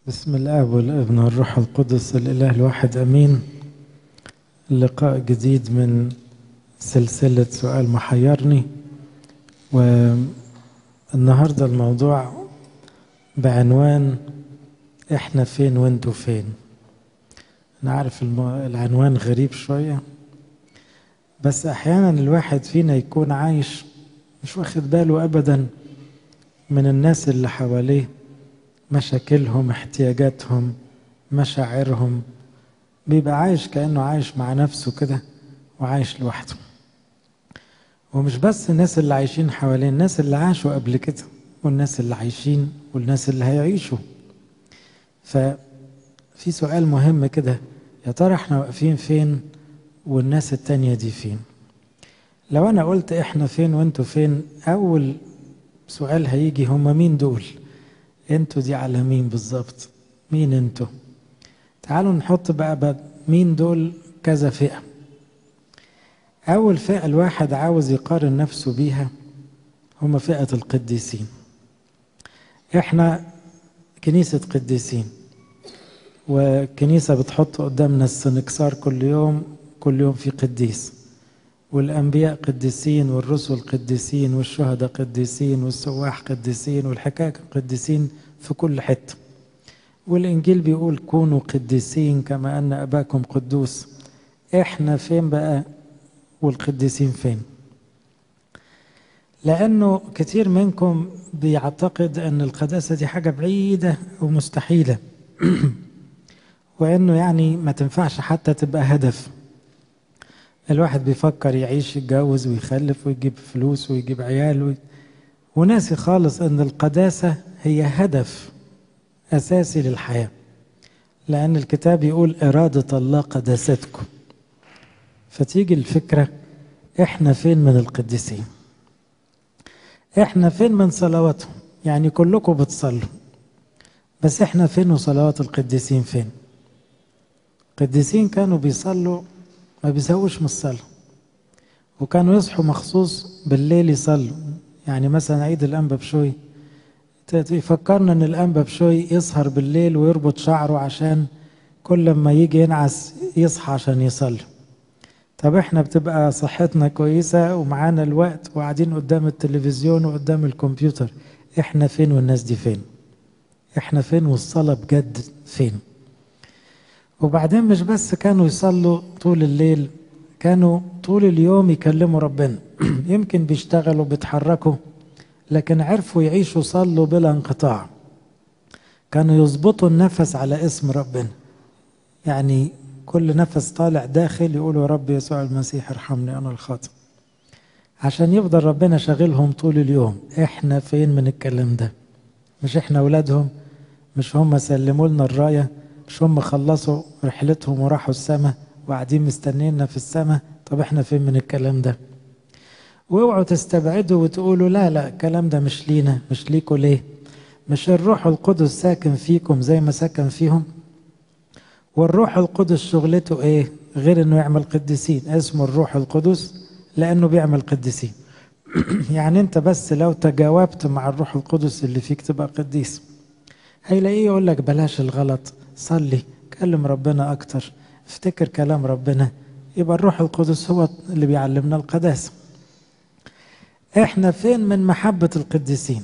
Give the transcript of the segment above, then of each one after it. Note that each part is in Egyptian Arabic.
بسم الاب والابن والروح القدس الاله الواحد امين لقاء جديد من سلسله سؤال محيرني والنهارده الموضوع بعنوان احنا فين وانتوا فين انا عارف المو... العنوان غريب شويه بس احيانا الواحد فينا يكون عايش مش واخد باله ابدا من الناس اللي حواليه مشاكلهم احتياجاتهم مشاعرهم بيبقى عايش كأنه عايش مع نفسه كده وعايش لوحده ومش بس الناس اللي عايشين حوالين الناس اللي عاشوا قبل كده والناس اللي عايشين والناس اللي هيعيشوا ففي سؤال مهم كده يا ترى احنا واقفين فين والناس التانية دي فين لو انا قلت احنا فين وانتوا فين اول سؤال هيجي هما مين دول انتوا دي على مين بالظبط مين انتوا تعالوا نحط بقى, بقى مين دول كذا فئة أول فئة الواحد عاوز يقارن نفسه بيها هم فئة القديسين احنا كنيسة قديسين وكنيسة بتحط قدامنا السنكسار كل يوم كل يوم في قديس والأنبياء قديسين والرسل قديسين والشهداء قديسين والسواح قديسين والحكاية قديسين في كل حتة والإنجيل بيقول كونوا قديسين كما أن أباكم قدوس إحنا فين بقى والقديسين فين لأنه كتير منكم بيعتقد أن القداسة دي حاجة بعيدة ومستحيلة وأنه يعني ما تنفعش حتى تبقى هدف الواحد بيفكر يعيش يتجوز ويخلف ويجيب فلوس ويجيب عيال وي... وناسي خالص ان القداسة هي هدف اساسي للحياة لان الكتاب يقول ارادة الله قداستكم فتيجي الفكرة احنا فين من القديسين احنا فين من صلواتهم يعني كلكم بتصلوا بس احنا فين وصلوات القديسين فين القديسين كانوا بيصلوا ما بيسووش من الصلاة وكانوا يصحوا مخصوص بالليل يصلوا يعني مثلا عيد الأنبا بشوي يفكرنا ان الأنبا بشوي يسهر بالليل ويربط شعره عشان كل ما يجي ينعس يصحى عشان يصلي طب احنا بتبقى صحتنا كويسة ومعانا الوقت وقاعدين قدام التلفزيون وقدام الكمبيوتر احنا فين والناس دي فين احنا فين والصلاة بجد فين وبعدين مش بس كانوا يصلوا طول الليل كانوا طول اليوم يكلموا ربنا يمكن بيشتغلوا بيتحركوا لكن عرفوا يعيشوا صلوا بلا انقطاع كانوا يظبطوا النفس على اسم ربنا يعني كل نفس طالع داخل يقولوا يا رب يسوع المسيح ارحمني انا الخاطئ عشان يفضل ربنا شاغلهم طول اليوم احنا فين من الكلام ده مش احنا اولادهم مش هم سلموا لنا الرايه مش هم خلصوا رحلتهم وراحوا السماء وقاعدين مستنينا في السماء طب احنا فين من الكلام ده واوعوا تستبعدوا وتقولوا لا لا الكلام ده مش لينا مش ليكوا ليه مش الروح القدس ساكن فيكم زي ما سكن فيهم والروح القدس شغلته ايه غير انه يعمل قديسين اسمه الروح القدس لانه بيعمل قديسين يعني انت بس لو تجاوبت مع الروح القدس اللي فيك تبقى قديس هيلاقيه يقول لك بلاش الغلط صلي كلم ربنا أكتر افتكر كلام ربنا يبقى الروح القدس هو اللي بيعلمنا القداسة احنا فين من محبة القديسين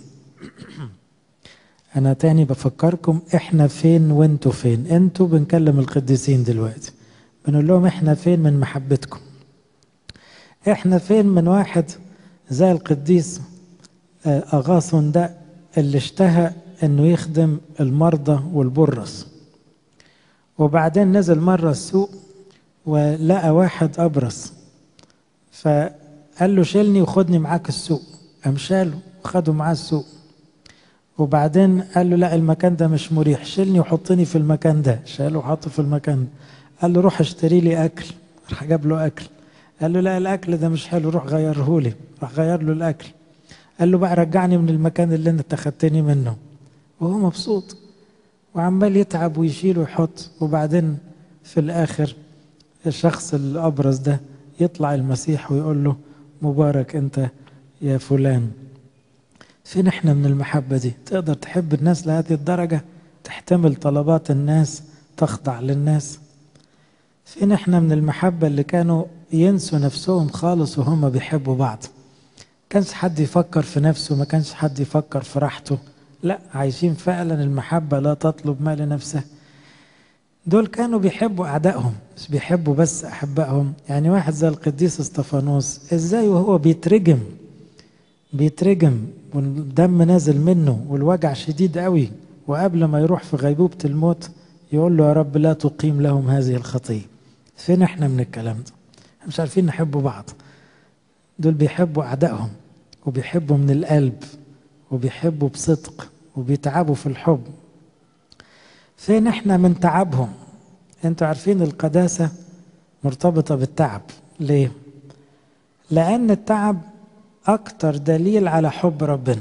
أنا تاني بفكركم احنا فين وانتوا فين انتوا بنكلم القديسين دلوقتي بنقول لهم احنا فين من محبتكم احنا فين من واحد زي القديس أغاثون ده اللي اشتهى انه يخدم المرضى والبرص وبعدين نزل مرة السوق ولقى واحد أبرص فقال له شيلني وخدني معاك السوق قام شاله وخده معاه السوق وبعدين قال له لا المكان ده مش مريح شيلني وحطني في المكان ده شاله وحطه في المكان ده قال له روح اشتري لي أكل راح جاب له أكل قال له لا الأكل ده مش حلو روح غيره لي راح غير له الأكل قال له بقى رجعني من المكان اللي انت خدتني منه وهو مبسوط وعمال يتعب ويشيل ويحط وبعدين في الآخر الشخص الأبرز ده يطلع المسيح ويقول له مبارك أنت يا فلان فين احنا من المحبة دي تقدر تحب الناس لهذه الدرجة تحتمل طلبات الناس تخضع للناس فين احنا من المحبة اللي كانوا ينسوا نفسهم خالص وهم بيحبوا بعض كانش حد يفكر في نفسه ما كانش حد يفكر في راحته لا عايشين فعلا المحبة لا تطلب ما لنفسها دول كانوا بيحبوا أعدائهم مش بيحبوا بس أحبائهم يعني واحد زي القديس استفانوس إزاي وهو بيترجم بيترجم والدم نازل منه والوجع شديد قوي وقبل ما يروح في غيبوبة الموت يقول له يا رب لا تقيم لهم هذه الخطية فين احنا من الكلام ده مش عارفين نحب بعض دول بيحبوا أعدائهم وبيحبوا من القلب وبيحبوا بصدق وبيتعبوا في الحب فين احنا من تعبهم انتوا عارفين القداسة مرتبطة بالتعب ليه لأن التعب أكتر دليل على حب ربنا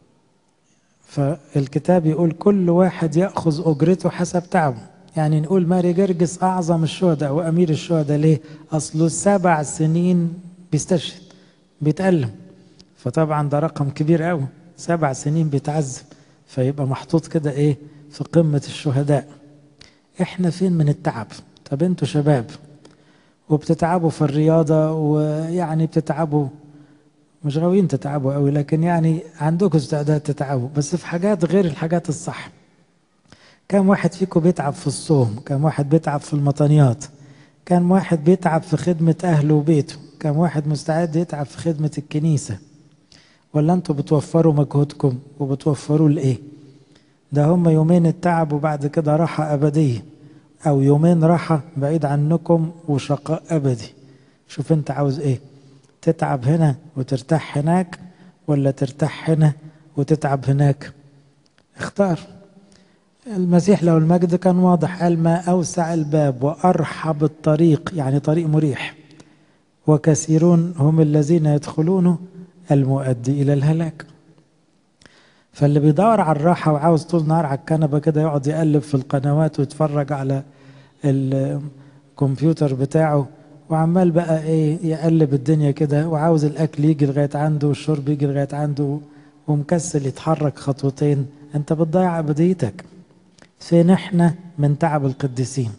فالكتاب يقول كل واحد يأخذ أجرته حسب تعبه يعني نقول ماري جرجس أعظم الشهداء وأمير الشهداء ليه أصله سبع سنين بيستشهد بيتألم فطبعا ده رقم كبير قوي سبع سنين بيتعذب فيبقى محطوط كده ايه في قمة الشهداء احنا فين من التعب طب انتوا شباب وبتتعبوا في الرياضة ويعني بتتعبوا مش غاويين تتعبوا قوي لكن يعني عندكم استعداد تتعبوا بس في حاجات غير الحاجات الصح كم واحد فيكم بيتعب في الصوم كم واحد بيتعب في المطانيات كم واحد بيتعب في خدمة أهله وبيته كم واحد مستعد يتعب في خدمة الكنيسة ولا انتوا بتوفروا مجهودكم وبتوفروا لإيه ده هم يومين التعب وبعد كده راحة أبدية أو يومين راحة بعيد عنكم وشقاء أبدي شوف أنت عاوز إيه تتعب هنا وترتاح هناك ولا ترتاح هنا وتتعب هناك اختار المسيح له المجد كان واضح قال ما أوسع الباب وأرحب الطريق يعني طريق مريح وكثيرون هم الذين يدخلونه المؤدي إلى الهلاك فاللي بيدور على الراحة وعاوز طول نهار على الكنبة كده يقعد يقلب في القنوات ويتفرج على الكمبيوتر بتاعه وعمال بقى ايه يقلب الدنيا كده وعاوز الاكل يجي لغايه عنده والشرب يجي لغايه عنده ومكسل يتحرك خطوتين انت بتضيع ابديتك فين احنا من تعب القديسين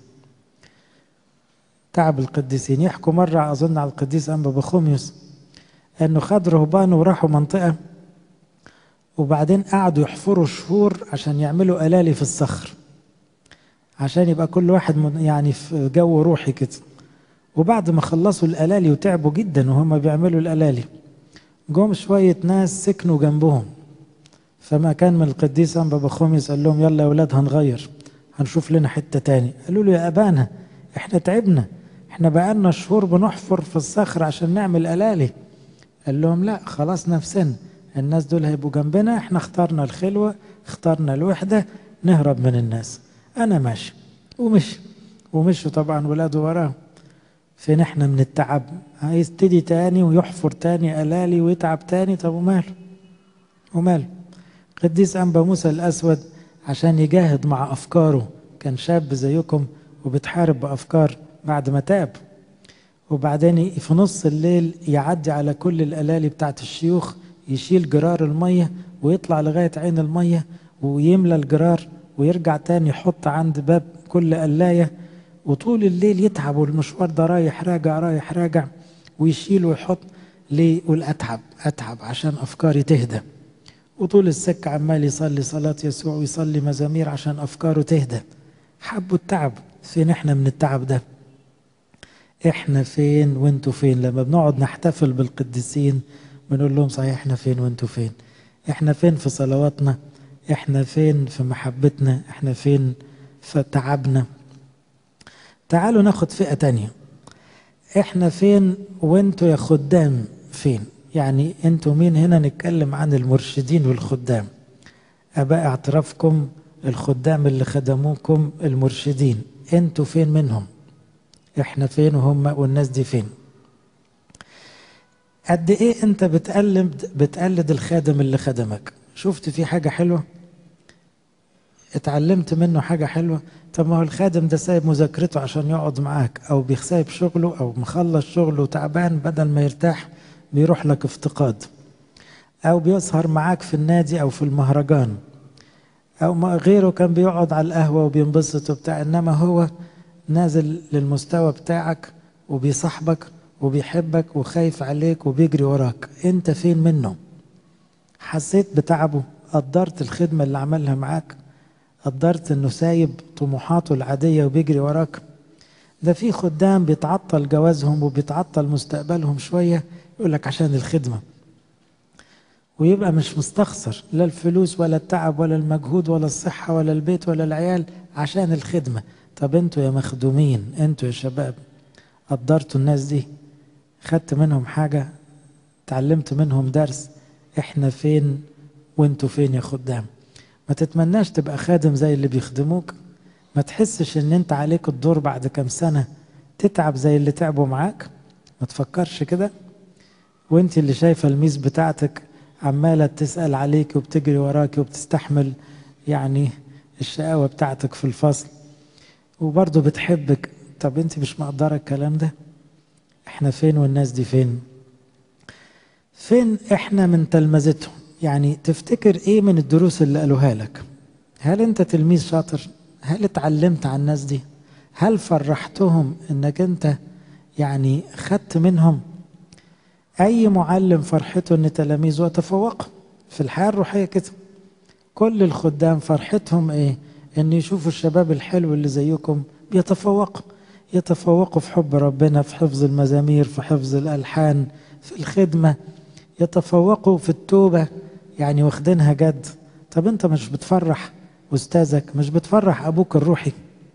تعب القديسين يحكوا مرة أظن على القديس أنبا بخوميوس أنه خد رهبان وراحوا منطقة وبعدين قعدوا يحفروا شهور عشان يعملوا ألالي في الصخر عشان يبقى كل واحد يعني في جو روحي كده وبعد ما خلصوا الألالي وتعبوا جدا وهم بيعملوا الألالي جم شوية ناس سكنوا جنبهم فما كان من القديس أنبا بخوميس قال لهم يلا يا ولاد هنغير هنشوف لنا حتة تاني قالوا له يا أبانا احنا تعبنا احنا بقالنا شهور بنحفر في الصخر عشان نعمل ألالي قال لهم لا خلاص نفسنا الناس دول هيبقوا جنبنا احنا اخترنا الخلوة اخترنا الوحدة نهرب من الناس أنا ماشي ومشي ومشوا طبعا ولاده وراه فين احنا من التعب هيبتدي تاني ويحفر تاني ألالي ويتعب تاني طب وماله وماله قديس أنبا موسى الأسود عشان يجاهد مع أفكاره كان شاب زيكم وبتحارب بأفكار بعد ما تاب وبعدين في نص الليل يعدي على كل الألالي بتاعت الشيوخ يشيل جرار المية ويطلع لغاية عين المية ويملى الجرار ويرجع تاني يحط عند باب كل قلاية وطول الليل يتعب والمشوار ده رايح راجع رايح راجع ويشيل ويحط ليه يقول أتعب أتعب عشان أفكاري تهدى وطول السكة عمال يصلي صلاة يسوع ويصلي مزامير عشان أفكاره تهدى حبوا التعب فين احنا من التعب ده احنا فين وانتوا فين لما بنقعد نحتفل بالقديسين بنقول لهم صحيح احنا فين وانتوا فين احنا فين في صلواتنا احنا فين في محبتنا احنا فين في تعبنا تعالوا ناخد فئة تانية احنا فين وانتوا يا خدام فين يعني انتوا مين هنا نتكلم عن المرشدين والخدام اباء اعترافكم الخدام اللي خدموكم المرشدين انتوا فين منهم احنا فين وهم والناس دي فين قد ايه انت بتقلد بتقلد الخادم اللي خدمك شفت فيه حاجة حلوة اتعلمت منه حاجة حلوة طب ما هو الخادم ده سايب مذاكرته عشان يقعد معاك او بيسايب شغله او مخلص شغله تعبان بدل ما يرتاح بيروح لك افتقاد او بيسهر معاك في النادي او في المهرجان او ما غيره كان بيقعد على القهوة وبينبسط وبتاع انما هو نازل للمستوى بتاعك وبيصاحبك وبيحبك وخايف عليك وبيجري وراك انت فين منه حسيت بتعبه قدرت الخدمة اللي عملها معاك قدرت انه سايب طموحاته العادية وبيجري وراك ده في خدام بيتعطل جوازهم وبيتعطل مستقبلهم شوية يقول لك عشان الخدمة ويبقى مش مستخسر لا الفلوس ولا التعب ولا المجهود ولا الصحة ولا البيت ولا العيال عشان الخدمة طب انتوا يا مخدومين انتوا يا شباب قدرتوا الناس دي خدت منهم حاجة تعلمت منهم درس احنا فين وانتوا فين يا خدام ما تتمناش تبقى خادم زي اللي بيخدموك ما تحسش ان انت عليك الدور بعد كام سنة تتعب زي اللي تعبوا معاك ما تفكرش كده وانت اللي شايفة الميز بتاعتك عمالة تسأل عليك وبتجري وراك وبتستحمل يعني الشقاوة بتاعتك في الفصل وبرضه بتحبك طب انت مش مقدرة الكلام ده احنا فين والناس دي فين فين احنا من تلمذتهم يعني تفتكر ايه من الدروس اللي قالوها لك هل انت تلميذ شاطر هل اتعلمت عن الناس دي هل فرحتهم انك انت يعني خدت منهم اي معلم فرحته ان تلاميذه يتفوقوا في الحياه الروحيه كده كل الخدام فرحتهم ايه ان يشوفوا الشباب الحلو اللي زيكم بيتفوقوا يتفوقوا في حب ربنا في حفظ المزامير في حفظ الالحان في الخدمه يتفوقوا في التوبه يعني واخدينها جد طب انت مش بتفرح استاذك مش بتفرح ابوك الروحي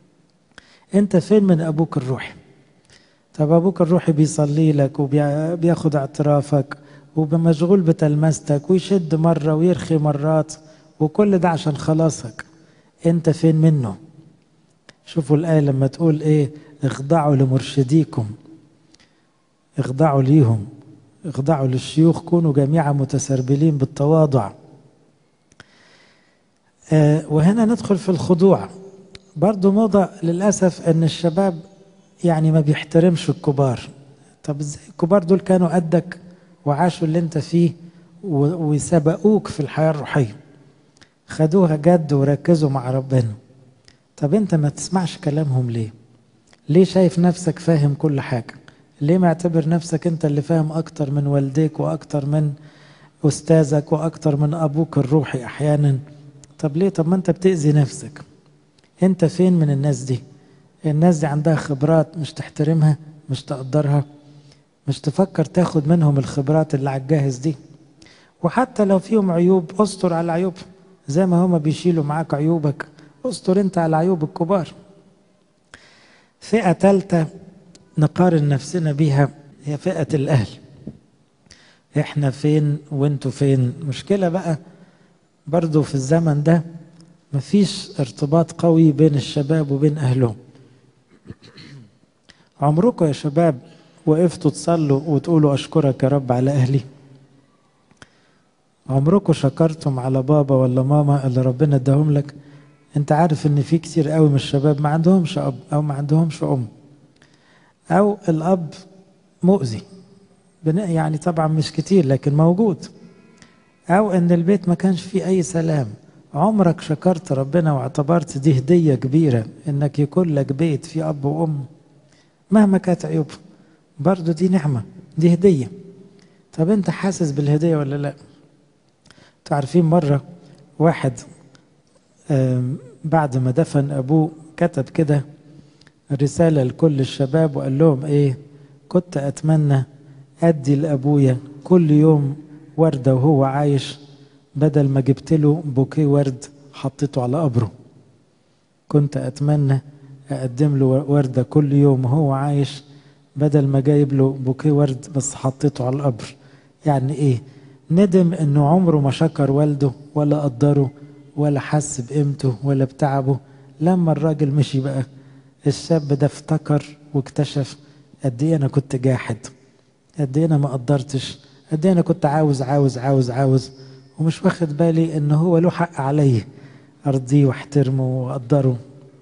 انت فين من ابوك الروحي طب ابوك الروحي بيصلي لك وبياخد اعترافك وبمشغول بتلمستك ويشد مره ويرخي مرات وكل ده عشان خلاصك انت فين منه شوفوا الايه لما تقول ايه اخضعوا لمرشديكم اخضعوا ليهم اخضعوا للشيوخ كونوا جميعا متسربلين بالتواضع آه وهنا ندخل في الخضوع برضو موضة للأسف أن الشباب يعني ما بيحترمش الكبار طب ازاي الكبار دول كانوا قدك وعاشوا اللي انت فيه وسبقوك في الحياة الروحية خدوها جد وركزوا مع ربنا طب انت ما تسمعش كلامهم ليه ليه شايف نفسك فاهم كل حاجة ليه معتبر نفسك انت اللي فاهم اكتر من والديك واكتر من استاذك واكتر من ابوك الروحي احيانا طب ليه طب ما انت بتأذي نفسك انت فين من الناس دي الناس دي عندها خبرات مش تحترمها مش تقدرها مش تفكر تاخد منهم الخبرات اللي على الجاهز دي وحتى لو فيهم عيوب استر على عيوبهم زي ما هما بيشيلوا معاك عيوبك استر انت على عيوب الكبار فئة ثالثة نقارن نفسنا بيها هي فئة الأهل احنا فين وانتوا فين مشكلة بقى برضو في الزمن ده مفيش ارتباط قوي بين الشباب وبين أهلهم عمركم يا شباب وقفتوا تصلوا وتقولوا أشكرك يا رب على أهلي عمركم شكرتم على بابا ولا ماما اللي ربنا اداهم لك انت عارف ان في كتير قوي من الشباب ما عندهمش اب او ما عندهمش ام او الاب مؤذي يعني طبعا مش كتير لكن موجود او ان البيت ما كانش فيه اي سلام عمرك شكرت ربنا واعتبرت دي هدية كبيرة انك يكون لك بيت فيه اب وام مهما كانت عيوبه برضه دي نعمة دي هدية طب انت حاسس بالهدية ولا لا تعرفين مرة واحد بعد ما دفن ابوه كتب كده رسالة لكل الشباب وقال لهم ايه كنت اتمنى ادي لابويا كل يوم وردة وهو عايش بدل ما جبت له بوكيه ورد حطيته على قبره كنت اتمنى اقدم له وردة كل يوم وهو عايش بدل ما جايب له بوكيه ورد بس حطيته على القبر يعني ايه ندم انه عمره ما شكر والده ولا قدره ولا حس بقيمته ولا بتعبه لما الراجل مشي بقى الشاب ده افتكر واكتشف قد ايه انا كنت جاحد قد ايه انا ما قدرتش قد ايه انا كنت عاوز عاوز عاوز عاوز ومش واخد بالي ان هو له حق عليه ارضيه واحترمه واقدره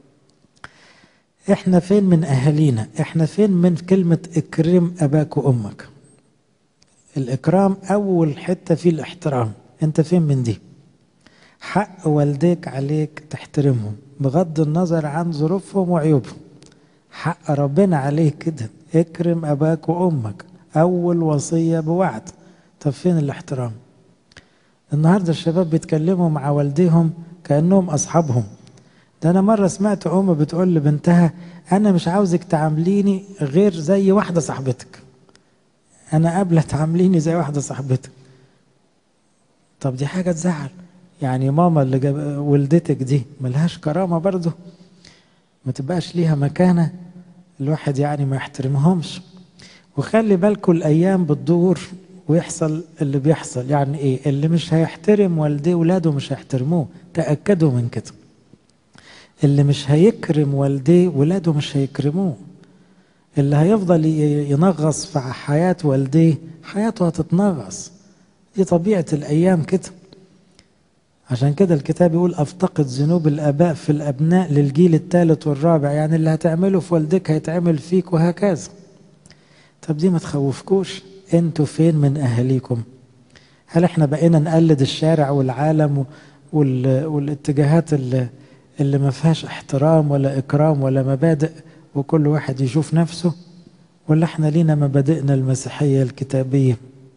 احنا فين من اهالينا احنا فين من كلمة اكرم اباك وامك الاكرام اول حتة فيه الاحترام انت فين من دي حق والديك عليك تحترمهم بغض النظر عن ظروفهم وعيوبهم حق ربنا عليك كده اكرم اباك وامك اول وصيه بوعد طب فين الاحترام النهارده الشباب بيتكلموا مع والديهم كانهم اصحابهم ده انا مره سمعت ام بتقول لبنتها انا مش عاوزك تعامليني غير زي واحده صاحبتك انا قابله تعامليني زي واحده صاحبتك طب دي حاجه تزعل يعني ماما اللي جاب ولدتك دي ملهاش كرامه برضه ما تبقاش ليها مكانه الواحد يعني ما يحترمهمش وخلي بالكم الايام بتدور ويحصل اللي بيحصل يعني ايه اللي مش هيحترم والديه ولاده مش هيحترموه تاكدوا من كده اللي مش هيكرم والديه ولاده مش هيكرموه اللي هيفضل ينغص في حياة والديه حياته هتتنغص دي طبيعة الأيام كده عشان كده الكتاب يقول أفتقد ذنوب الآباء في الأبناء للجيل الثالث والرابع يعني اللي هتعمله في والدك هيتعمل فيك وهكذا طب دي ما تخوفكوش انتوا فين من أهاليكم هل احنا بقينا نقلد الشارع والعالم والاتجاهات اللي, اللي ما فيهاش احترام ولا إكرام ولا مبادئ وكل واحد يشوف نفسه ولا احنا لينا مبادئنا المسيحية الكتابية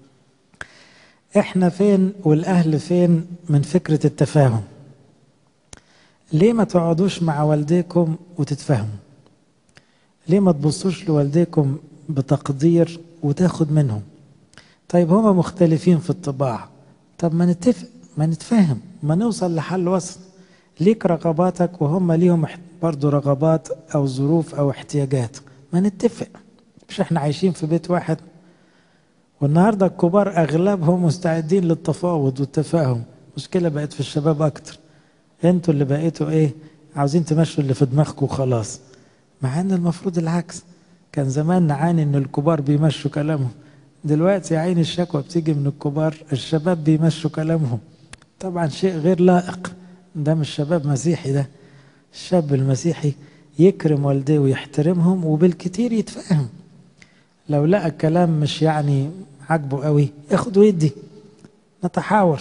احنا فين والاهل فين من فكرة التفاهم ليه ما تقعدوش مع والديكم وتتفاهموا ليه ما تبصوش لوالديكم بتقدير وتاخد منهم طيب هما مختلفين في الطباع طب ما نتفق ما نتفاهم ما نوصل لحل وسط ليك رغباتك وهم ليهم برضو رغبات او ظروف او احتياجات ما نتفق مش احنا عايشين في بيت واحد والنهاردة الكبار أغلبهم مستعدين للتفاوض والتفاهم مشكلة بقت في الشباب أكتر انتوا اللي بقيتوا ايه عاوزين تمشوا اللي في دماغكم وخلاص مع ان المفروض العكس كان زمان نعاني ان الكبار بيمشوا كلامهم دلوقتي يا عين الشكوى بتيجي من الكبار الشباب بيمشوا كلامهم طبعا شيء غير لائق ده مش شباب مسيحي ده الشاب المسيحي يكرم والديه ويحترمهم وبالكتير يتفاهم لو لقى الكلام مش يعني عاجبه قوي ياخد ويدي نتحاور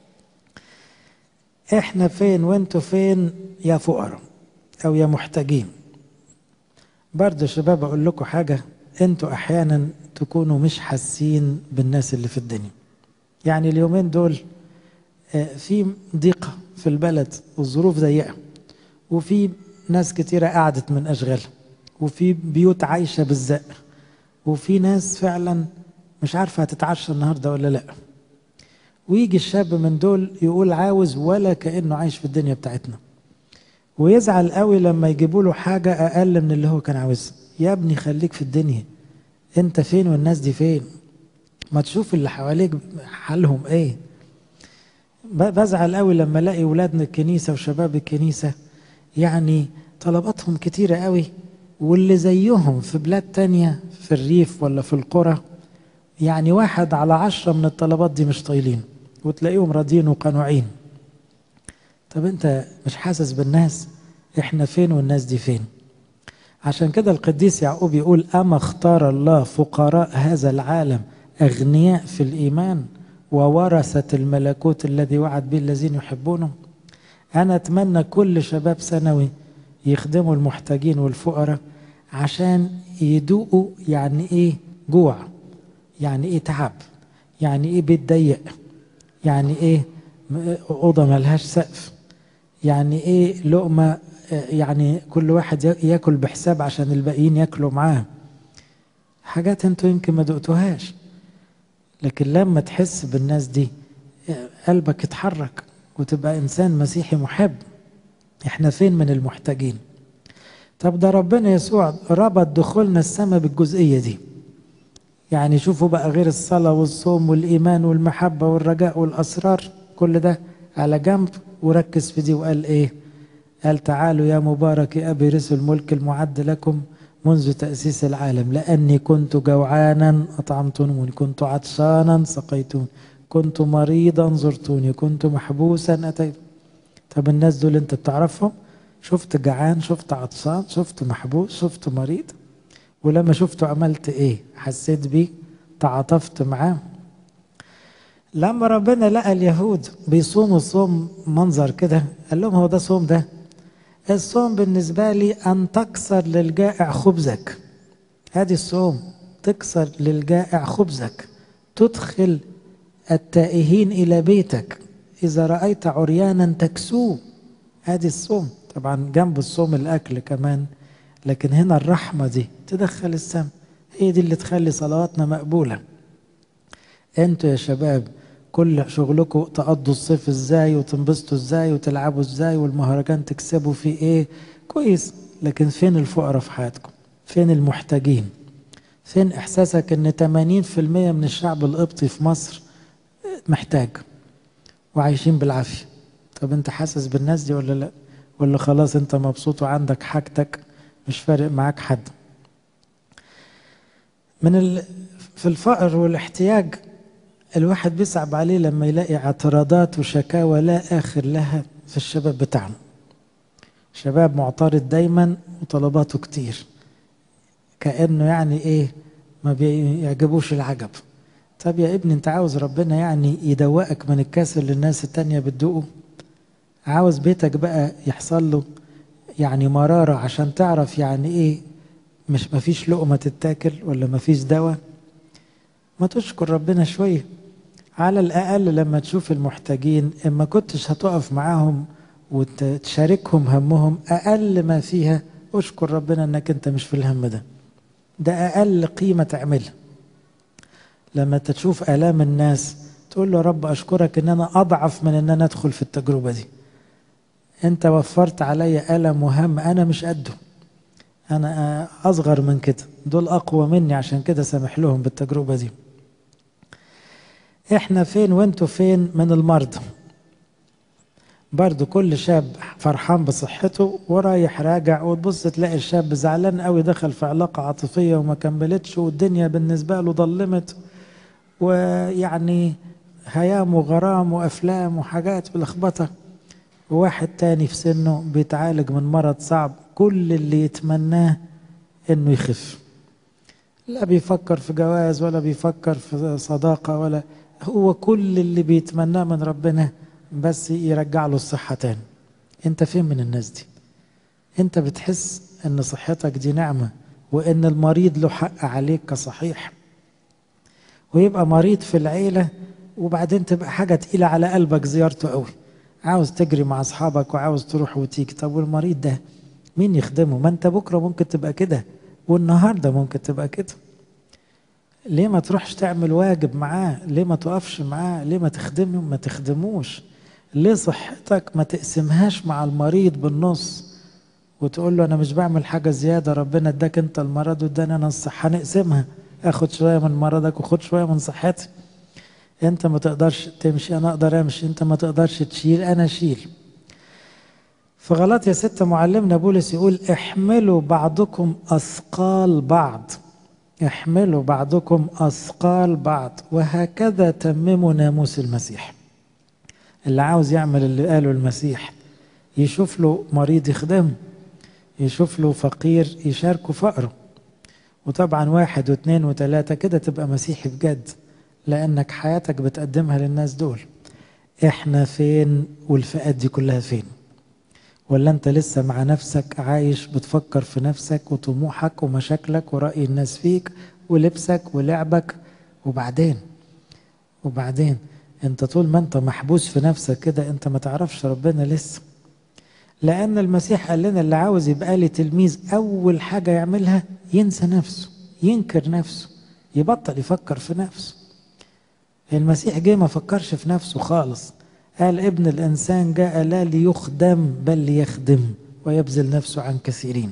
احنا فين وانتوا فين يا فقراء او يا محتاجين برضه شباب اقول لكم حاجه انتوا احيانا تكونوا مش حاسين بالناس اللي في الدنيا يعني اليومين دول في ضيقه في البلد والظروف ضيقه وفي ناس كتيره قعدت من اشغالها وفي بيوت عايشه بالزق وفي ناس فعلا مش عارفه هتتعشى النهارده ولا لا ويجي الشاب من دول يقول عاوز ولا كانه عايش في الدنيا بتاعتنا ويزعل قوي لما يجيبوا له حاجه اقل من اللي هو كان عاوزها يا ابني خليك في الدنيا انت فين والناس دي فين ما تشوف اللي حواليك حالهم ايه بزعل قوي لما الاقي ولادنا الكنيسه وشباب الكنيسه يعني طلباتهم كتيره قوي واللي زيهم في بلاد تانية في الريف ولا في القرى يعني واحد على عشرة من الطلبات دي مش طايلين وتلاقيهم راضيين وقنوعين طب انت مش حاسس بالناس احنا فين والناس دي فين عشان كده القديس يعقوب يقول أما اختار الله فقراء هذا العالم أغنياء في الإيمان وورثة الملكوت الذي وعد به الذين يحبونه أنا أتمنى كل شباب ثانوي يخدموا المحتاجين والفقراء عشان يدوقوا يعني ايه جوع يعني ايه تعب يعني ايه بيت ضيق يعني ايه اوضه ملهاش سقف يعني ايه لقمه يعني كل واحد ياكل بحساب عشان الباقيين ياكلوا معاه حاجات انتوا يمكن ما دقتوهاش لكن لما تحس بالناس دي قلبك يتحرك وتبقى انسان مسيحي محب احنا فين من المحتاجين طب ده ربنا يسوع ربط دخولنا السماء بالجزئيه دي يعني شوفوا بقى غير الصلاه والصوم والايمان والمحبه والرجاء والاسرار كل ده على جنب وركز في دي وقال ايه قال تعالوا يا مبارك يا ابي رث الملك المعد لكم منذ تاسيس العالم لاني كنت جوعانا اطعمتوني كنت عطشانا سقيتوني كنت مريضا زرتوني كنت محبوسا اتيت طب الناس دول انت بتعرفهم شفت جعان شفت عطشان شفت محبوس شفت مريض ولما شفته عملت ايه حسيت بيه تعاطفت معاه لما ربنا لقى اليهود بيصوموا صوم منظر كده قال لهم هو ده صوم ده الصوم بالنسبة لي أن تكسر للجائع خبزك هذه الصوم تكسر للجائع خبزك تدخل التائهين إلى بيتك إذا رأيت عريانا تكسوه هذه الصوم طبعا جنب الصوم الأكل كمان لكن هنا الرحمة دي تدخل السم هي دي اللي تخلي صلواتنا مقبولة انتوا يا شباب كل شغلكم تقضوا الصيف ازاي وتنبسطوا ازاي وتلعبوا ازاي والمهرجان تكسبوا فيه ايه كويس لكن فين الفقراء في حياتكم فين المحتاجين فين احساسك ان 80% من الشعب القبطي في مصر محتاج وعايشين بالعافيه طب انت حاسس بالناس دي ولا لا ولا خلاص انت مبسوط وعندك حاجتك مش فارق معاك حد من ال... في الفقر والاحتياج الواحد بيصعب عليه لما يلاقي اعتراضات وشكاوى لا آخر لها في الشباب بتاعنا شباب معترض دايما وطلباته كتير كأنه يعني ايه ما بيعجبوش العجب طب يا ابني انت عاوز ربنا يعني يدوقك من الكاس اللي الناس التانية بتدوقه عاوز بيتك بقى يحصل له يعني مرارة عشان تعرف يعني ايه مش مفيش لقمة تتاكل ولا مفيش دواء ما تشكر ربنا شوية على الأقل لما تشوف المحتاجين إما كنتش هتقف معاهم وتشاركهم همهم أقل ما فيها أشكر ربنا أنك أنت مش في الهم ده ده أقل قيمة تعملها لما تشوف آلام الناس تقول له رب أشكرك أن أنا أضعف من أن أنا أدخل في التجربة دي أنت وفرت علي ألم وهم أنا مش قده أنا أصغر من كده دول أقوى مني عشان كده سامح لهم بالتجربة دي إحنا فين وإنتوا فين من المرضى برضو كل شاب فرحان بصحته ورايح راجع وتبص تلاقي الشاب زعلان قوي دخل في علاقة عاطفية وما كملتش والدنيا بالنسبة له ضلمت ويعني هيام وغرام وأفلام وحاجات ولخبطة وواحد تاني في سنه بيتعالج من مرض صعب كل اللي يتمناه انه يخف لا بيفكر في جواز ولا بيفكر في صداقة ولا هو كل اللي بيتمناه من ربنا بس يرجع له الصحة تاني انت فين من الناس دي انت بتحس ان صحتك دي نعمة وان المريض له حق عليك كصحيح ويبقى مريض في العيلة وبعدين تبقى حاجة تقيلة على قلبك زيارته قوي عاوز تجري مع اصحابك وعاوز تروح وتيجي طب والمريض ده مين يخدمه ما انت بكرة ممكن تبقى كده والنهاردة ممكن تبقى كده ليه ما تروحش تعمل واجب معاه ليه ما تقفش معاه ليه ما تخدمه ما تخدموش ليه صحتك ما تقسمهاش مع المريض بالنص وتقول له انا مش بعمل حاجة زيادة ربنا اداك انت المرض واداني انا الصحة نقسمها اخد شوية من مرضك وخد شوية من صحتي انت ما تقدرش تمشي انا اقدر امشي انت ما تقدرش تشيل انا اشيل في غلط يا ستة معلمنا بولس يقول احملوا بعضكم اثقال بعض احملوا بعضكم اثقال بعض وهكذا تمموا ناموس المسيح اللي عاوز يعمل اللي قاله المسيح يشوف له مريض يخدمه يشوف له فقير يشاركه فقره وطبعا واحد واثنين وثلاثة كده تبقى مسيحي بجد لأنك حياتك بتقدمها للناس دول احنا فين والفئات دي كلها فين ولا انت لسه مع نفسك عايش بتفكر في نفسك وطموحك ومشاكلك ورأي الناس فيك ولبسك ولعبك وبعدين وبعدين انت طول ما انت محبوس في نفسك كده انت ما تعرفش ربنا لسه لأن المسيح قال لنا اللي عاوز يبقى لي تلميذ أول حاجة يعملها ينسى نفسه ينكر نفسه يبطل يفكر في نفسه المسيح جه ما فكرش في نفسه خالص قال ابن الإنسان جاء لا ليخدم بل ليخدم ويبذل نفسه عن كثيرين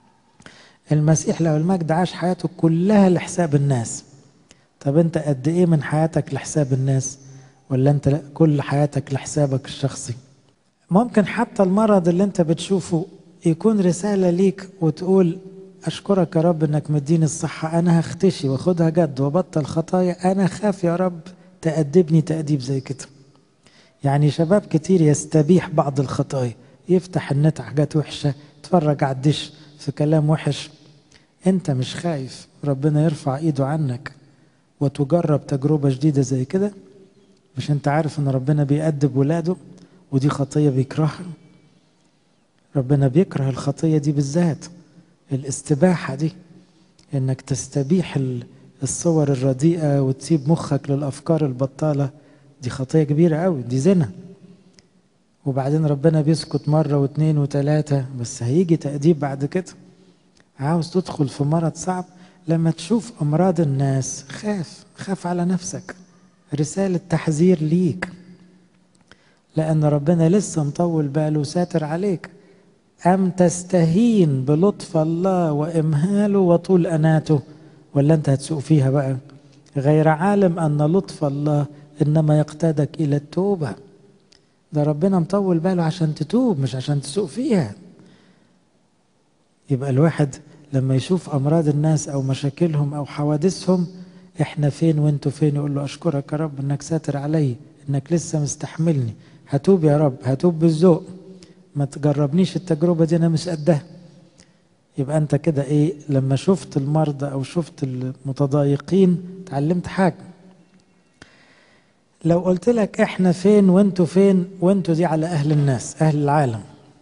المسيح له المجد عاش حياته كلها لحساب الناس طب انت قد ايه من حياتك لحساب الناس ولا انت كل حياتك لحسابك الشخصي ممكن حتى المرض اللي انت بتشوفه يكون رسالة ليك وتقول أشكرك يا رب إنك مديني الصحة أنا هختشي وأخدها جد وبطل خطايا أنا خاف يا رب تأدبني تأديب زي كده يعني شباب كتير يستبيح بعض الخطايا يفتح النت حاجات وحشة يتفرج على الدش في كلام وحش أنت مش خايف ربنا يرفع إيده عنك وتجرب تجربة جديدة زي كده مش انت عارف ان ربنا بيأدب ولاده ودي خطية بيكرهها ربنا بيكره الخطية دي بالذات الاستباحة دي انك تستبيح الصور الرديئة وتسيب مخك للأفكار البطالة دي خطية كبيرة قوي دي زنا وبعدين ربنا بيسكت مرة واثنين وثلاثة بس هيجي تأديب بعد كده عاوز تدخل في مرض صعب لما تشوف أمراض الناس خاف خاف على نفسك رسالة تحذير ليك لأن ربنا لسه مطول باله ساتر عليك أم تستهين بلطف الله وإمهاله وطول أناته ولا أنت هتسوق فيها بقى غير عالم أن لطف الله إنما يقتادك إلى التوبة ده ربنا مطول باله عشان تتوب مش عشان تسوق فيها يبقى الواحد لما يشوف أمراض الناس أو مشاكلهم أو حوادثهم إحنا فين وإنتوا فين يقول له أشكرك يا رب إنك ساتر علي إنك لسه مستحملني هتوب يا رب هتوب بالذوق ما تجربنيش التجربة دي أنا مش قدها يبقى أنت كده إيه لما شفت المرضى أو شفت المتضايقين تعلمت حاجة لو قلت لك إحنا فين وإنتوا فين وإنتوا دي على أهل الناس أهل العالم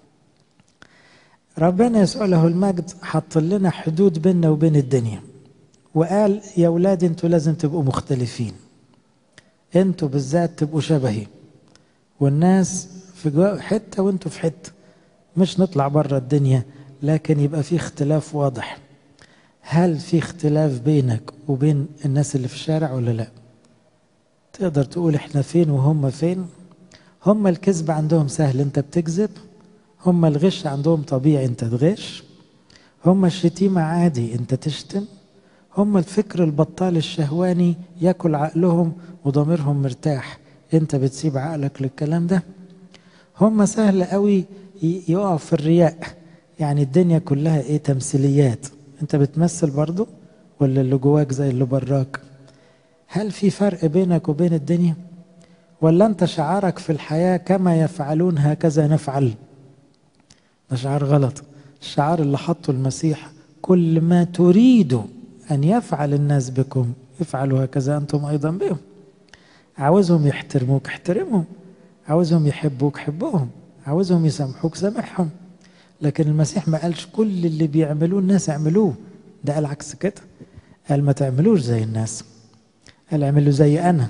ربنا يسوع له المجد حط لنا حدود بيننا وبين الدنيا وقال يا ولاد انتوا لازم تبقوا مختلفين انتوا بالذات تبقوا شبهي والناس في حته وانتوا في حته مش نطلع بره الدنيا لكن يبقى في اختلاف واضح هل في اختلاف بينك وبين الناس اللي في الشارع ولا لا تقدر تقول احنا فين وهم فين هم الكذب عندهم سهل انت بتكذب هم الغش عندهم طبيعي انت تغش هم الشتيمة عادي انت تشتم هم الفكر البطال الشهواني ياكل عقلهم وضميرهم مرتاح انت بتسيب عقلك للكلام ده هم سهل قوي يقعوا في الرياء يعني الدنيا كلها ايه تمثيليات انت بتمثل برضو ولا اللي جواك زي اللي براك هل في فرق بينك وبين الدنيا ولا انت شعارك في الحياة كما يفعلون هكذا نفعل ده شعار غلط الشعار اللي حطه المسيح كل ما تريدوا أن يفعل الناس بكم افعلوا هكذا أنتم أيضا بهم عاوزهم يحترموك احترمهم عاوزهم يحبوك حبهم عاوزهم يسامحوك سامحهم لكن المسيح ما قالش كل اللي بيعملوه الناس اعملوه ده قال عكس كده قال ما تعملوش زي الناس قال اعملوا زي أنا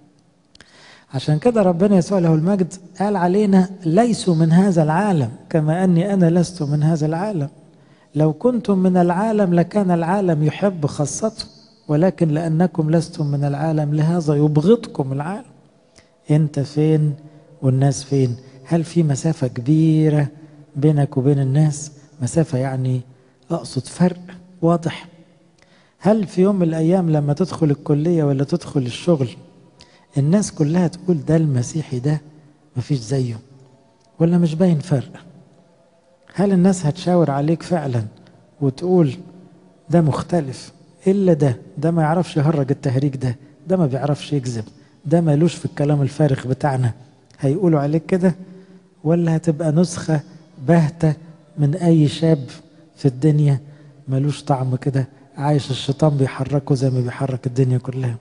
عشان كده ربنا يسوع له المجد قال علينا ليسوا من هذا العالم كما أني أنا لست من هذا العالم لو كنتم من العالم لكان العالم يحب خاصته ولكن لأنكم لستم من العالم لهذا يبغضكم العالم أنت فين والناس فين هل في مسافة كبيرة بينك وبين الناس مسافة يعني أقصد فرق واضح هل في يوم من الأيام لما تدخل الكلية ولا تدخل الشغل الناس كلها تقول ده المسيحي ده مفيش زيه ولا مش باين فرق هل الناس هتشاور عليك فعلا وتقول ده مختلف إلا ده ده ما يعرفش يهرج التهريج ده ده ما بيعرفش يكذب ده مالوش في الكلام الفارغ بتاعنا هيقولوا عليك كده ولا هتبقى نسخة باهتة من أي شاب في الدنيا ملوش طعم كده عايش الشيطان بيحركه زي ما بيحرك الدنيا كلها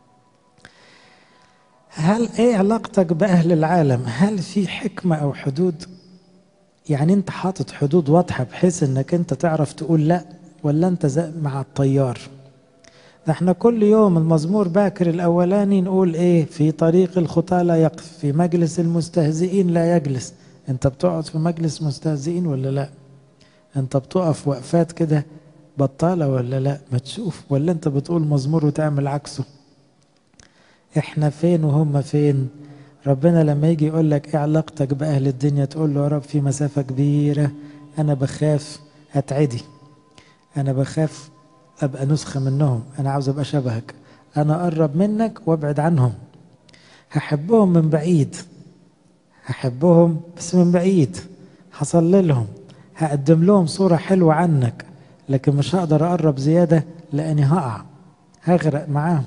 هل ايه علاقتك باهل العالم هل في حكمه او حدود يعني انت حاطط حدود واضحه بحيث انك انت تعرف تقول لا ولا انت زي مع الطيار ده احنا كل يوم المزمور باكر الاولاني نقول ايه في طريق الخطى لا يقف في مجلس المستهزئين لا يجلس انت بتقعد في مجلس مستهزئين ولا لا انت بتقف وقفات كده بطاله ولا لا ما تشوف ولا انت بتقول مزمور وتعمل عكسه احنا فين وهم فين ربنا لما يجي يقول لك ايه علاقتك باهل الدنيا تقول له يا رب في مسافه كبيره انا بخاف اتعدي انا بخاف ابقى نسخه منهم انا عاوز ابقى شبهك انا اقرب منك وابعد عنهم هحبهم من بعيد هحبهم بس من بعيد هصلي هقدم لهم صوره حلوه عنك لكن مش هقدر اقرب زياده لاني هقع هغرق معاهم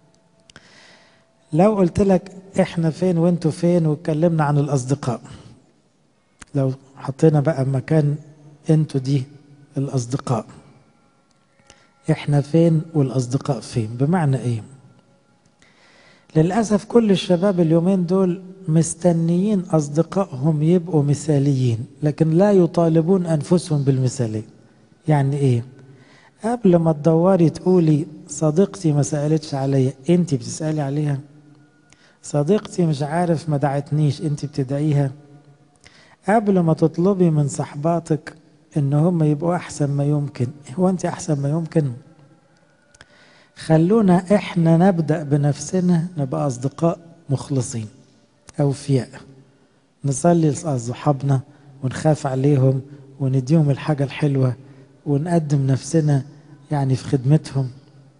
لو قلت لك احنا فين وانتوا فين واتكلمنا عن الاصدقاء لو حطينا بقى مكان انتوا دي الاصدقاء احنا فين والاصدقاء فين بمعنى ايه للأسف كل الشباب اليومين دول مستنيين أصدقائهم يبقوا مثاليين لكن لا يطالبون أنفسهم بالمثالية يعني إيه قبل ما تدوري تقولي صديقتي ما سألتش عليا انت بتسألي عليها صديقتي مش عارف ما دعتنيش انت بتدعيها قبل ما تطلبي من صحباتك ان هم يبقوا احسن ما يمكن هو انت احسن ما يمكن خلونا احنا نبدا بنفسنا نبقى اصدقاء مخلصين اوفياء نصلي لصحابنا ونخاف عليهم ونديهم الحاجه الحلوه ونقدم نفسنا يعني في خدمتهم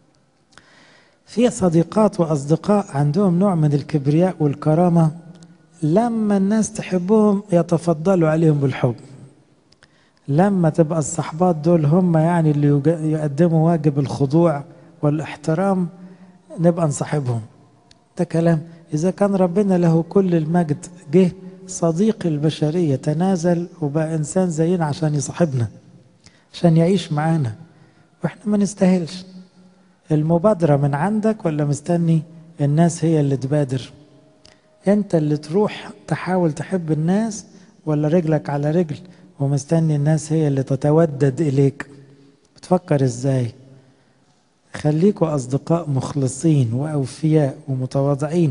في صديقات واصدقاء عندهم نوع من الكبرياء والكرامه لما الناس تحبهم يتفضلوا عليهم بالحب لما تبقى الصحبات دول هم يعني اللي يقدموا واجب الخضوع والاحترام نبقى نصاحبهم ده كلام إذا كان ربنا له كل المجد جه صديق البشرية تنازل وبقى إنسان زينا عشان يصاحبنا عشان يعيش معانا وإحنا ما نستاهلش المبادرة من عندك ولا مستني الناس هي اللي تبادر أنت اللي تروح تحاول تحب الناس ولا رجلك على رجل ومستني الناس هي اللي تتودد إليك بتفكر إزاي خليكوا أصدقاء مخلصين وأوفياء ومتواضعين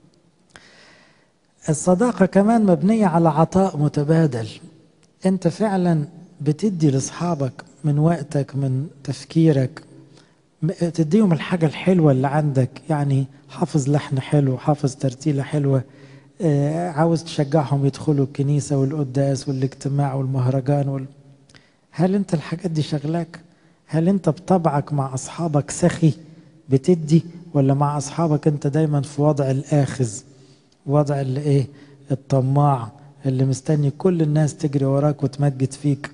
الصداقة كمان مبنية على عطاء متبادل أنت فعلا بتدي لأصحابك من وقتك من تفكيرك تديهم الحاجة الحلوة اللي عندك يعني حافظ لحن حلو حافظ ترتيلة حلوة عاوز تشجعهم يدخلوا الكنيسة والقداس والاجتماع والمهرجان وال... هل انت الحاجات دي شغلاك هل انت بطبعك مع اصحابك سخي بتدي ولا مع اصحابك انت دايما في وضع الاخذ وضع اللي ايه الطماع اللي مستني كل الناس تجري وراك وتمجد فيك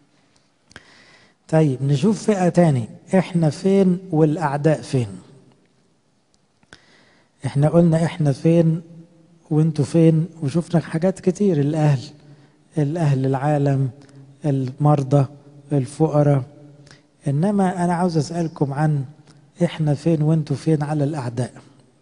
طيب نشوف فئة تاني احنا فين والاعداء فين احنا قلنا احنا فين وانتوا فين وشفنا حاجات كتير الاهل الاهل العالم المرضى الفقراء انما انا عاوز اسالكم عن احنا فين وانتوا فين على الاعداء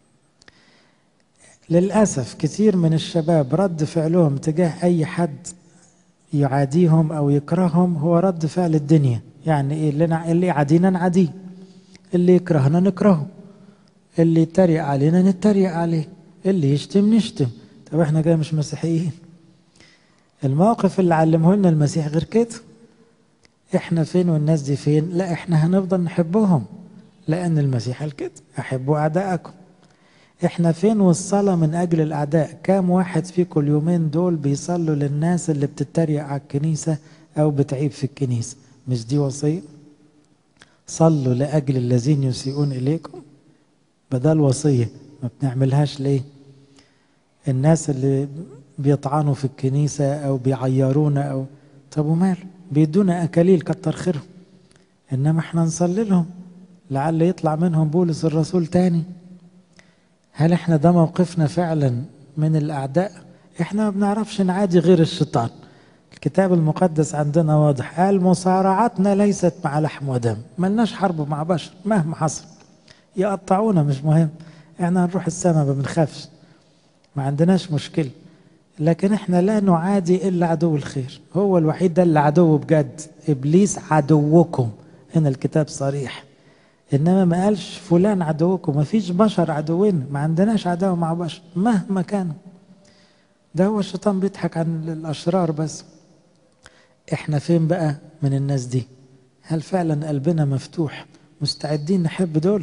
للاسف كتير من الشباب رد فعلهم تجاه اي حد يعاديهم او يكرههم هو رد فعل الدنيا يعني ايه اللي اللي يعادينا نعاديه اللي يكرهنا نكرهه اللي يتريق علينا نتريق عليه اللي يشتم نشتم طب احنا كده مش مسيحيين الموقف اللي علمه لنا المسيح غير كده احنا فين والناس دي فين لا احنا هنفضل نحبهم لان المسيح قال كده احبوا اعدائكم احنا فين والصلاه من اجل الاعداء كام واحد فيكم اليومين دول بيصلوا للناس اللي بتتريق على الكنيسه او بتعيب في الكنيسه مش دي وصيه صلوا لاجل الذين يسيئون اليكم بدل وصيه ما بنعملهاش ليه الناس اللي بيطعنوا في الكنيسة أو بيعيرونا أو طب ومال بيدونا أكاليل كتر خيرهم إنما احنا نصلي لهم لعل يطلع منهم بولس الرسول تاني هل احنا ده موقفنا فعلا من الأعداء احنا ما بنعرفش نعادي غير الشيطان الكتاب المقدس عندنا واضح قال مصارعتنا ليست مع لحم ودم ملناش حرب مع بشر مهما حصل يقطعونا مش مهم احنا هنروح السماء ما بنخافش ما عندناش مشكله لكن احنا لا نعادي الا عدو الخير هو الوحيد ده اللي عدو بجد ابليس عدوكم هنا الكتاب صريح انما ما قالش فلان عدوكم ما فيش بشر عدوين ما عندناش عداوه مع بشر مهما كانوا ده هو الشيطان بيضحك عن الاشرار بس احنا فين بقى من الناس دي هل فعلا قلبنا مفتوح مستعدين نحب دول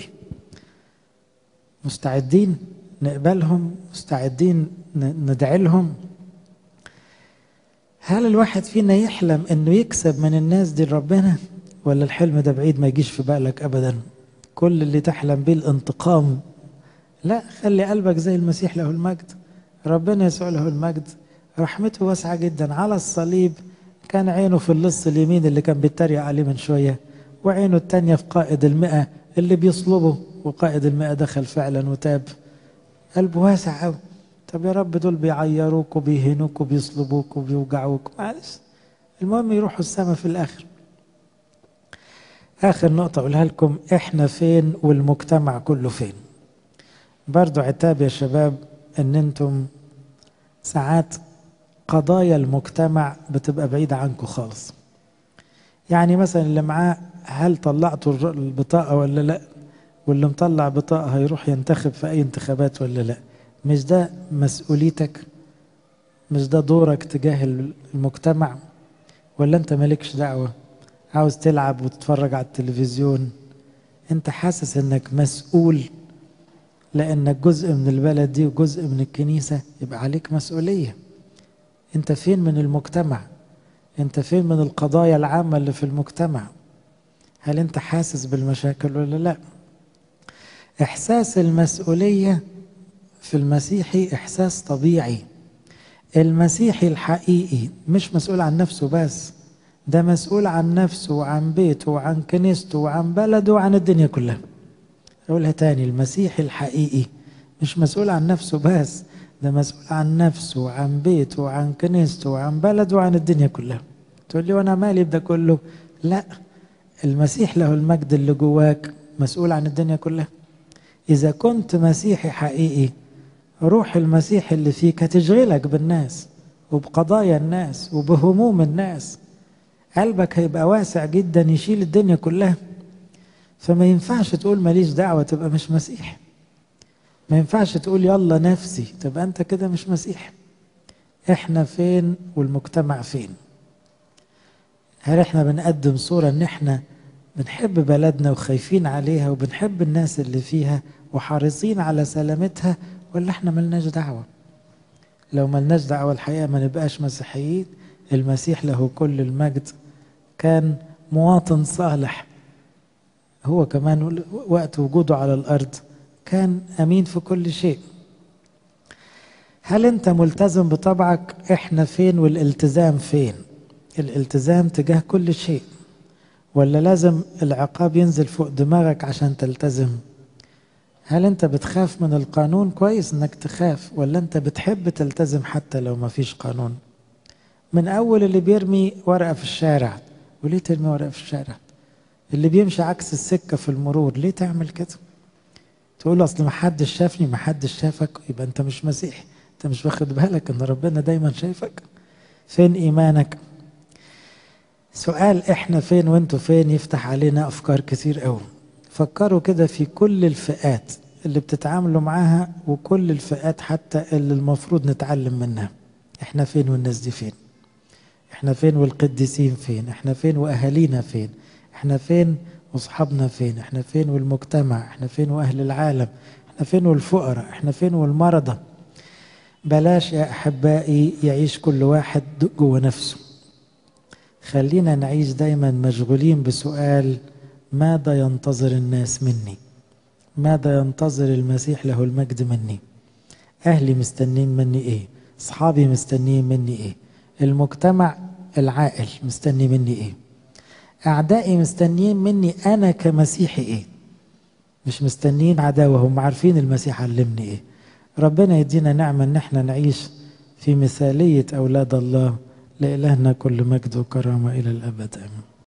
مستعدين نقبلهم مستعدين ندعي لهم هل الواحد فينا يحلم انه يكسب من الناس دي ربنا ولا الحلم ده بعيد ما يجيش في بالك ابدا كل اللي تحلم بيه الانتقام لا خلي قلبك زي المسيح له المجد ربنا يسوع له المجد رحمته واسعة جدا على الصليب كان عينه في اللص اليمين اللي كان بيتريق عليه من شوية وعينه التانية في قائد المئة اللي بيصلبه وقائد المئة دخل فعلا وتاب قلبه واسع قوي طب يا رب دول بيعيروك وبيهنوك وبيصلبوك وبيوجعوك معلش المهم يروحوا السماء في الاخر اخر نقطه اقولها لكم احنا فين والمجتمع كله فين برضو عتاب يا شباب ان انتم ساعات قضايا المجتمع بتبقى بعيدة عنكم خالص يعني مثلا اللي معاه هل طلعتوا البطاقة ولا لا واللي مطلع بطاقة هيروح ينتخب في أي انتخابات ولا لا مش ده مسؤوليتك مش ده دورك تجاه المجتمع ولا انت مالكش دعوة عاوز تلعب وتتفرج على التلفزيون انت حاسس انك مسؤول لانك جزء من البلد دي وجزء من الكنيسة يبقى عليك مسؤولية انت فين من المجتمع انت فين من القضايا العامة اللي في المجتمع هل انت حاسس بالمشاكل ولا لا احساس المسؤولية في المسيحي احساس طبيعي المسيحي الحقيقي مش مسؤول عن نفسه بس ده مسؤول عن نفسه وعن بيته وعن كنيسته وعن بلده وعن الدنيا كلها أقولها تاني المسيحي الحقيقي مش مسؤول عن نفسه بس ده مسؤول عن نفسه وعن بيته وعن كنيسته وعن بلده وعن الدنيا كلها تقول لي وانا مالي بده كله لا المسيح له المجد اللي جواك مسؤول عن الدنيا كلها اذا كنت مسيحي حقيقي روح المسيح اللي فيك هتشغلك بالناس وبقضايا الناس وبهموم الناس قلبك هيبقى واسع جدا يشيل الدنيا كلها فما ينفعش تقول ماليش دعوة تبقى مش مسيح ما ينفعش تقول يلا نفسي تبقى انت كده مش مسيح احنا فين والمجتمع فين هل احنا بنقدم صورة ان احنا بنحب بلدنا وخايفين عليها وبنحب الناس اللي فيها وحريصين على سلامتها ولا احنا ملناش دعوة لو ملناش دعوة الحقيقة ما نبقاش مسيحيين المسيح له كل المجد كان مواطن صالح هو كمان وقت وجوده على الأرض كان أمين في كل شيء هل أنت ملتزم بطبعك إحنا فين والالتزام فين الالتزام تجاه كل شيء ولا لازم العقاب ينزل فوق دماغك عشان تلتزم هل انت بتخاف من القانون كويس انك تخاف ولا انت بتحب تلتزم حتى لو ما فيش قانون من اول اللي بيرمي ورقه في الشارع وليه ترمي ورقه في الشارع اللي بيمشي عكس السكه في المرور ليه تعمل كده تقول اصل ما حدش شافني ما حدش شافك يبقى انت مش مسيحي انت مش واخد بالك ان ربنا دايما شايفك فين ايمانك سؤال احنا فين وانتوا فين يفتح علينا افكار كتير قوي فكروا كده في كل الفئات اللي بتتعاملوا معاها وكل الفئات حتى اللي المفروض نتعلم منها احنا فين والناس دي فين احنا فين والقديسين فين احنا فين واهالينا فين احنا فين واصحابنا فين احنا فين والمجتمع احنا فين واهل العالم احنا فين والفقراء احنا فين والمرضى بلاش يا احبائي يعيش كل واحد جوه نفسه خلينا نعيش دايما مشغولين بسؤال ماذا ينتظر الناس مني ماذا ينتظر المسيح له المجد مني اهلي مستنين مني ايه اصحابي مستنيين مني ايه المجتمع العاقل مستني مني ايه اعدائي مستنيين مني انا كمسيحي ايه مش مستنيين عداوه هم عارفين المسيح علمني ايه ربنا يدينا نعمه ان احنا نعيش في مثاليه اولاد الله لالهنا كل مجد وكرامه الى الابد امين